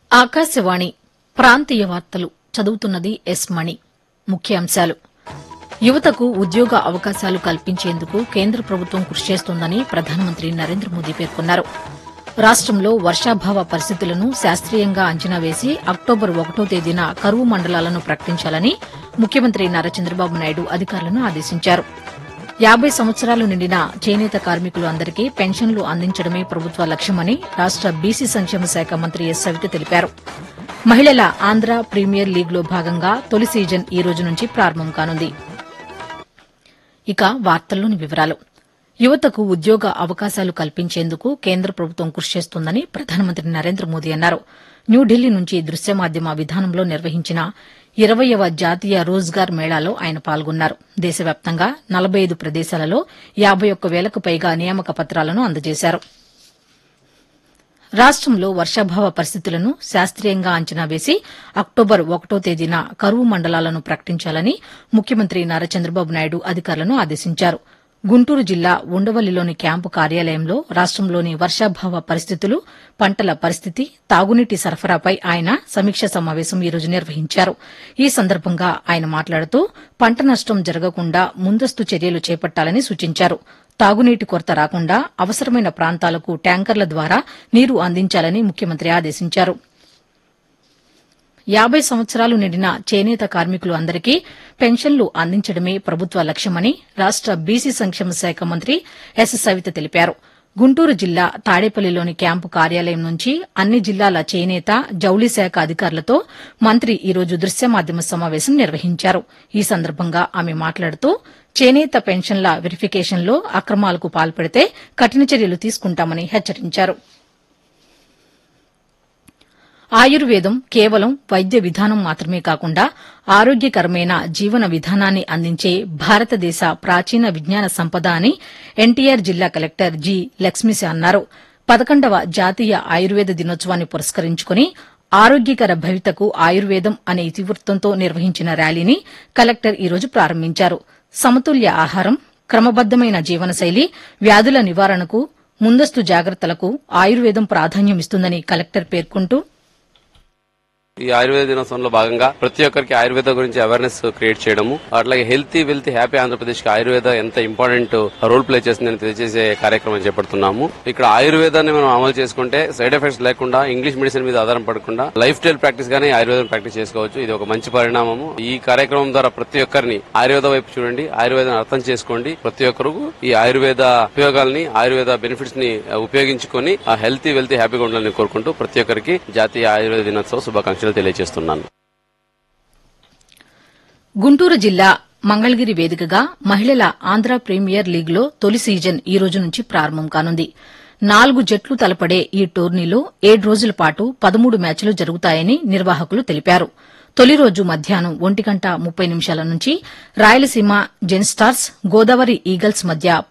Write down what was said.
ఆకాశవాణి ప్రాంతీయ వార్తలు చదువుతున్నది ఎస్ మణి ముఖ్యాంశాలు యువతకు ఉద్యోగ అవకాశాలు కల్పించేందుకు కేంద్ర ప్రభుత్వం కృషి చేస్తోందని ప్రధానమంత్రి నరేంద్ర మోదీ పేర్కొన్నారు రాష్టంలో వర్షాభావ పరిస్థితులను శాస్త్రీయంగా అంచనా వేసి అక్టోబర్ ఒకటో తేదీన కరువు మండలాలను ప్రకటించాలని ముఖ్యమంత్రి నారా చంద్రబాబు నాయుడు అధికారులను ఆదేశించారు యాబై సంవత్సరాలు నిండిన చేనేత కార్మికులు అందరికీ పెన్షన్లు అందించడమే ప్రభుత్వ లక్ష్యమని రాష్ట బీసీ సంక్షేమ శాఖ మంత్రి ఎస్ సవిత తెలిపారు మహిళల ఆంధ్ర ప్రీమియర్ లీగ్లో భాగంగా తొలి సీజన్ ఈ రోజు నుంచి ప్రారంభం కానుంది ఇక వార్తల్లోని వివరాలు యువతకు ఉద్యోగ అవకాశాలు కల్పించేందుకు కేంద్ర ప్రభుత్వం కృషి చేస్తోందని ప్రధానమంత్రి నరేంద్ర మోదీ అన్నారు న్యూఢిల్లీ నుంచి దృశ్య మాధ్యమ విధానంలో నిర్వహించిన ఇరవయవ జాతీయ రోజ్గార్ మేళాలో ఆయన పాల్గొన్నారు దేశవ్యాప్తంగా నలబై ఐదు ప్రదేశాలలో యాబై ఒక్క వేలకు పైగా నియామక పత్రాలను అందజేశారు రాష్టంలో వర్షాభావ పరిస్థితులను శాస్త్రీయంగా అంచనా వేసి అక్టోబర్ ఒకటో తేదీన కరువు మండలాలను ప్రకటించాలని ముఖ్యమంత్రి నారా చంద్రబాబు నాయుడు అధికారులను ఆదేశించారు గుంటూరు జిల్లా ఉండవల్లిలోని క్యాంపు కార్యాలయంలో రాష్టంలోని వర్షాభావ పరిస్థితులు పంటల పరిస్థితి తాగునీటి సరఫరాపై ఆయన సమీక్ష సమావేశం ఈ రోజు నిర్వహించారు ఈ సందర్భంగా ఆయన మాట్లాడుతూ పంట నష్టం జరగకుండా ముందస్తు చర్యలు చేపట్టాలని సూచించారు తాగునీటి కొరత రాకుండా అవసరమైన ప్రాంతాలకు ట్యాంకర్ల ద్వారా నీరు అందించాలని ముఖ్యమంత్రి ఆదేశించారు యాబై సంవత్సరాలు నిండిన చేనేత కార్మికులు అందరికీ పెన్షన్లు అందించడమే ప్రభుత్వ లక్ష్యమని రాష్ట బీసీ సంక్షేమ శాఖ మంత్రి ఎస్ సవిత తెలిపారు గుంటూరు జిల్లా తాడేపల్లిలోని క్యాంపు కార్యాలయం నుంచి అన్ని జిల్లాల చేనేత జౌళి శాఖ అధికారులతో మంత్రి ఈ రోజు దృశ్య మాధ్యమ సమావేశం నిర్వహించారు ఈ సందర్భంగా ఆమె మాట్లాడుతూ చేనేత పెన్షన్ల వెరిఫికేషన్లో అక్రమాలకు పాల్పడితే కఠిన చర్యలు తీసుకుంటామని హెచ్చరించారు ఆయుర్వేదం కేవలం వైద్య విధానం మాత్రమే కాకుండా ఆరోగ్యకరమైన జీవన విధానాన్ని అందించే భారతదేశ ప్రాచీన విజ్ఞాన సంపద అని ఎన్టీఆర్ జిల్లా కలెక్టర్ జి లక్ష్మీశ అన్నారు పదకొండవ జాతీయ ఆయుర్వేద దినోత్సవాన్ని పురస్కరించుకుని ఆరోగ్యకర భవితకు ఆయుర్వేదం అనే ఇతివృత్తంతో నిర్వహించిన ర్యాలీని కలెక్టర్ ఈ రోజు ప్రారంభించారు సమతుల్య ఆహారం క్రమబద్దమైన జీవనశైలి వ్యాధుల నివారణకు ముందస్తు జాగ్రత్తలకు ఆయుర్వేదం ప్రాధాన్యమిస్తుందని కలెక్టర్ పేర్కొంటూ ఈ ఆయుర్వేద దినోత్సవంలో భాగంగా ప్రతి ఒక్కరికి ఆయుర్వేద గురించి అవేర్నెస్ క్రియేట్ చేయడము అట్లాగే హెల్తీ వెల్తీ హ్యాపీ ఆంధ్రప్రదేశ్ కి ఆయుర్వేద ఎంత ఇంపార్టెంట్ రోల్ ప్లే చేస్తుందని తెలియజేసే కార్యక్రమం చేపడుతున్నాము ఇక్కడ ఆయుర్వేదాన్ని మనం అమలు చేసుకుంటే సైడ్ ఎఫెక్ట్స్ లేకుండా ఇంగ్లీష్ మెడిసిన్ మీద ఆధారం పడకుండా లైఫ్ స్టైల్ ప్రాక్టీస్ గానే ఆయుర్వేదం ప్రాక్టీస్ చేసుకోవచ్చు ఇది ఒక మంచి పరిణామము ఈ కార్యక్రమం ద్వారా ప్రతి ఒక్కరిని ఆయుర్వేద వైపు చూడండి ఆయుర్వేదాన్ని అర్థం చేసుకోండి ప్రతి ఒక్కరు ఈ ఆయుర్వేద ఉపయోగాల్ని ఆయుర్వేద బెనిఫిట్స్ ని ఉపయోగించుకొని ఆ హెల్తీ వెల్తీ హ్యాపీగా ఉండాలని కోరుకుంటూ ప్రతి ఒక్కరికి జాతీయ ఆయుర్వేద దినోత్సవ శుభాకాంక్షలు తెలియజేస్తున్నాను గుంటూరు జిల్లా మంగళగిరి వేదికగా మహిళల ఆంధ్ర ప్రీమియర్ లీగ్లో తొలి సీజన్ ఈ రోజు నుంచి ప్రారంభం కానుంది నాలుగు జట్లు తలపడే ఈ టోర్నీలో ఏడు రోజుల పాటు పదమూడు మ్యాచ్లు జరుగుతాయని నిర్వాహకులు తెలిపారు తొలి రోజు మధ్యాహ్నం ఒంటి గంట ముప్పై నిమిషాల నుంచి రాయలసీమ జెన్స్టార్స్ గోదావరి ఈగల్స్ మధ్య